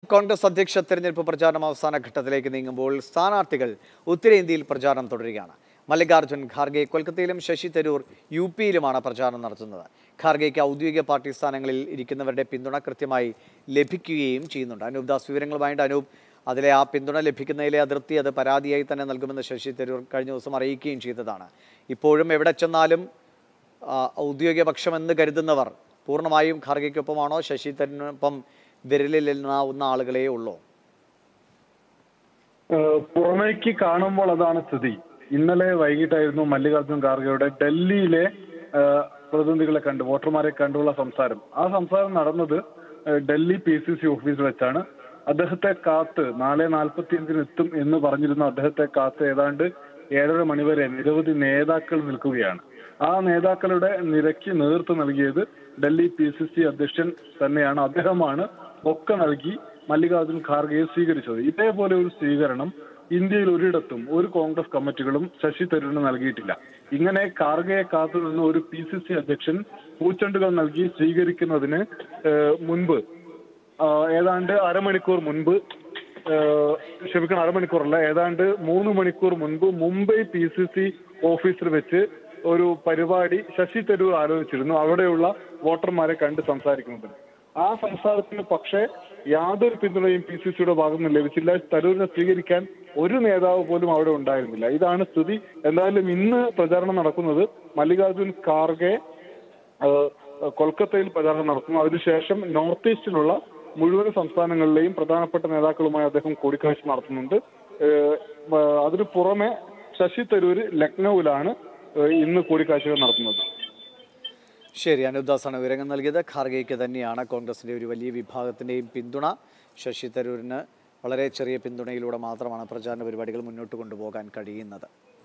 കോൺഗ്രസ് അധ്യക്ഷ തെരഞ്ഞെടുപ്പ് പ്രചാരണം അവസാന ഘട്ടത്തിലേക്ക് നീങ്ങുമ്പോൾ സ്ഥാനാർത്ഥികൾ ഉത്തരേന്ത്യയിൽ പ്രചാരണം തുടരുകയാണ് മല്ലികാർജ്ജുൻ ഖാർഗെ കൊൽക്കത്തയിലും ശശി തരൂർ യു പിയിലുമാണ് പ്രചാരണം നടത്തുന്നത് ഖാർഗെയ്ക്ക് ഔദ്യോഗിക പാർട്ടി സ്ഥാനങ്ങളിൽ ഇരിക്കുന്നവരുടെ പിന്തുണ കൃത്യമായി ലഭിക്കുകയും ചെയ്യുന്നുണ്ട് അനൂപ് ദാസ് വിവരങ്ങളുമായിട്ട് അനൂപ് അതിലെ ആ പിന്തുണ ലഭിക്കുന്നതിലെ അതിർത്തി അത് പരാതിയായി തന്നെ നൽകുമെന്ന് ശശി തരൂർ കഴിഞ്ഞ ദിവസം അറിയിക്കുകയും ചെയ്തതാണ് ഇപ്പോഴും എവിടെ ചെന്നാലും ആ, ഔദ്യോഗിക പക്ഷമെന്ന് കരുതുന്നവർ പൂർണ്ണമായും ഖാർഗയ്ക്കൊപ്പമാണോ ശശി തരൂരിനൊപ്പം വിരലിൽ എണ്ണാവുന്ന ആളുകളേ ഉള്ളൂ ഏഹ് പുറമേക്ക് കാണുമ്പോൾ അതാണ് സ്ഥിതി ഇന്നലെ വൈകിട്ടായിരുന്നു മല്ലികാർജ്ജുൻ ഖാർഗെയുടെ ഡൽഹിയിലെ ഏഹ് പ്രതിനിധികളെ കണ്ട് വോട്ടർമാരെ കണ്ടുള്ള സംസാരം ആ സംസാരം നടന്നത് ഏഹ് ഡൽഹി പി സി സി ഓഫീസിൽ വെച്ചാണ് അദ്ദേഹത്തെ കാത്ത് നാളെ നാൽപ്പത്തിയഞ്ചിന് എത്തും എന്ന് പറഞ്ഞിരുന്ന അദ്ദേഹത്തെ കാത്ത് ഏതാണ്ട് ഏഴര മണിവരെ നിരവധി നേതാക്കൾ നിൽക്കുകയാണ് ആ നേതാക്കളുടെ നിരക്ക് നേതൃത്വം നൽകിയത് ഡൽഹി പി സി സി അധ്യക്ഷൻ തന്നെയാണ് അദ്ദേഹമാണ് ഒക്കെ നൽകി മല്ലികാർജ്ജുൻ ഖാർഗെയെ സ്വീകരിച്ചത് ഇതേപോലെ ഒരു സ്വീകരണം ഇന്ത്യയിൽ ഒരിടത്തും ഒരു കോൺഗ്രസ് കമ്മിറ്റികളും ശശി തരൂരിന് നൽകിയിട്ടില്ല ഇങ്ങനെ ഖാർഗെയെ കാത്തു നിന്ന് ഒരു പി സി സി അധ്യക്ഷൻ പൂച്ചെണ്ടുകൾ നൽകി സ്വീകരിക്കുന്നതിന് ഏഹ്, മുൻപ് ആ, ഏതാണ്ട് അരമണിക്കൂർ മുൻപ് ഏഹ്, ക്ഷമിക്കണം അരമണിക്കൂറല്ല ഏതാണ്ട് മൂന്ന് മണിക്കൂർ മുൻപ് മുംബൈ പി സി സി ഓഫീസിൽ വെച്ച് ഒരു പരിപാടി ശശി തരൂർ ആലോചിച്ചിരുന്നു അവിടെയുള്ള വോട്ടർമാരെ കണ്ട് സംസാരിക്കുന്നത് ആ സംസാരത്തിന് പക്ഷേ യാതൊരു പിന്തുണയും പി സി സിയുടെ ഭാഗത്ത് നിന്ന് ലഭിച്ചില്ല തരൂരിനെ സ്വീകരിക്കാൻ ഒരു നേതാവ് പോലും അവിടെ ഉണ്ടായിരുന്നില്ല ഇതാണ് സ്ഥിതി എന്തായാലും ഇന്ന് പ്രചാരണം നടക്കുന്നത് മല്ലികാർജുൻ ഖാർഗെ ഏഹ്, കൊൽക്കത്തയിൽ പ്രചാരണം നടത്തുന്നു അതിനുശേഷം നോർത്ത് ഈസ്റ്റിലുള്ള മുഴുവൻ സംസ്ഥാനങ്ങളിലെയും പ്രധാനപ്പെട്ട നേതാക്കളുമായി അദ്ദേഹം കൂടിക്കാഴ്ച നടത്തുന്നുണ്ട് ഏഹ്, ഏഹ്, അതിനു പുറമെ ശശി തരൂര് ലക്നൌവിലാണ് ഏഹ്, ഇന്ന് കൂടിക്കാഴ്ചകൾ നടത്തുന്നത് ശരി അനൂപ് ദാസാണ് വിവരങ്ങൾ നൽകിയത് ഖാർഗെയ്ക്ക് തന്നെയാണ് കോൺഗ്രസിൻ്റെ ഒരു വലിയ വിഭാഗത്തിൻ്റെയും പിന്തുണ ശശി തരൂരിന് വളരെ ചെറിയ പിന്തുണയിലൂടെ മാത്രമാണ് പ്രചാരണ പരിപാടികൾ മുന്നോട്ട് കൊണ്ടുപോകാൻ കഴിയുന്നത്